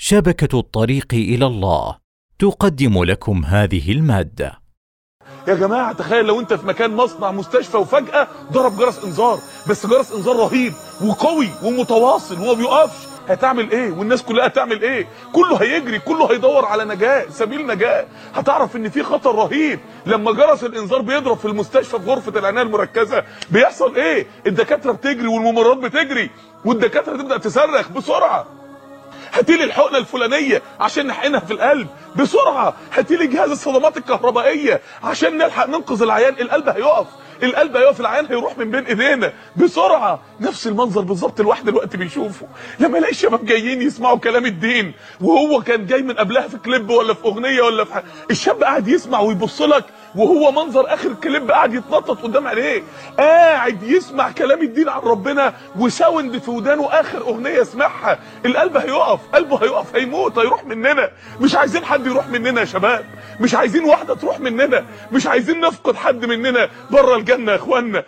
شبكة الطريق إلى الله تقدم لكم هذه المادة يا جماعة تخيل لو انت في مكان مصنع مستشفى وفجأة ضرب جرس انذار بس جرس انذار رهيب وقوي ومتواصل وما بيقفش هتعمل ايه والناس كلها هتعمل ايه كله هيجري كله هيدور على نجاة سبيل نجاة هتعرف ان في خطر رهيب لما جرس الانذار بيضرب في المستشفى في غرفة العناية المركزة بيحصل ايه الدكاترة بتجري والممرضات بتجري والدكاترة تبدأ تصرخ بسرعة هاتيلي الحقنه الفلانيه عشان نحقنها في القلب بسرعه هاتيلي جهاز الصدمات الكهربائيه عشان نلحق ننقذ العيان القلب هيقف القلب هيقف العيان هيروح من بين ايدينا بسرعه نفس المنظر بالظبط الواحد دلوقتي بيشوفه لما يلاقي الشباب جايين يسمعوا كلام الدين وهو كان جاي من قبلها في كليب ولا في اغنيه ولا في حاجة. الشاب قاعد يسمع ويبص لك وهو منظر اخر الكليب قاعد يتنطط قدام عينيه قاعد يسمع كلام الدين عن ربنا وساوند في ودانه اخر اغنيه يسمعها القلب هيقف قلبه هيقف هيموت هيروح مننا مش عايزين حد يروح مننا يا شباب مش عايزين واحده تروح مننا مش عايزين نفقد حد مننا بره الجنه يا اخوانا